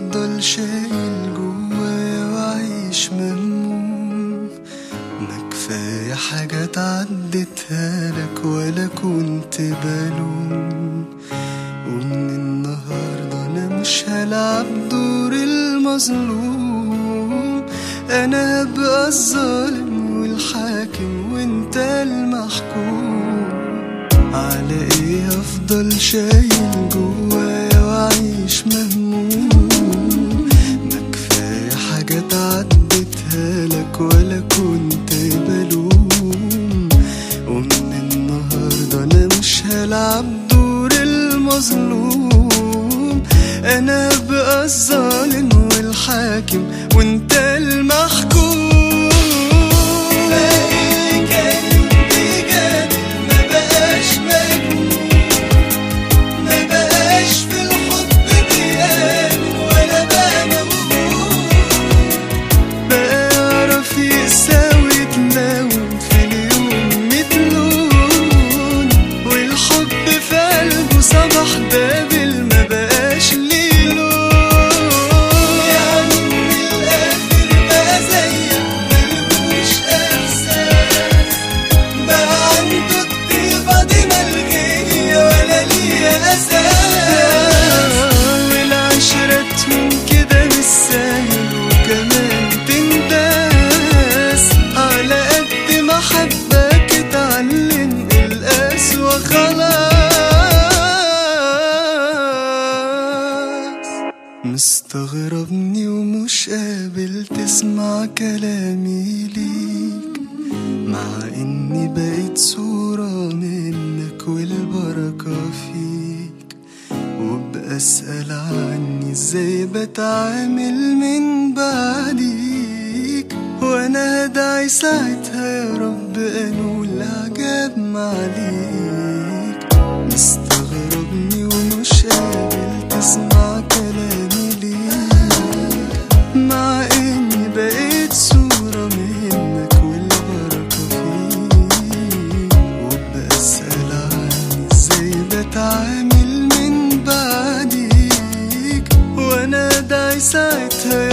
افضل شايل جوايا واعيش مهموم ما كفاية حاجات عدتها لك ولا كنت بلوم ومن النهاردة انا مش هلعب دور المظلوم انا هبقى الظالم والحاكم وانت المحكوم على ايه افضل شايل جوايا واعيش مهموم ما كفاية حاجات عدتها لك ولا كنت بلوم ومن النهاردة انا مش هلعب دور المظلوم انا بقى الظالم والحاكم وانت المحكوم باقي كان بيجادل ما بقاش مجنون ما بقاش في الحب بيامن ولا بقى موهوم بقى يعرف يساوي يتلون في اليوم متلون والحب في قلبه صبح دابل ما بقاش ليه لون يعني من الآخر بقى زيك ملهوش إحساس بقى عنده الطيبة دي ملغية ولا ليها أساس والعشرة تهون كده بالساهل وكمان تنداس على قد ما حبك اتعلم القسوة خلاص مستغربني ومش قابل تسمع كلامي ليك مع اني بقيت صورة منك والبركة فيك وبأسأل عني ازاي بتعامل من بعديك وانا هدعي ساعتها يا رب انول عجب معليك مستغربني ومش قابل تسمع كلامي ليك مع اني بقيت صورة منك والبركة فيك وبسأل عني ازاي بتعامل من بعديك وانا ادعي ساعتها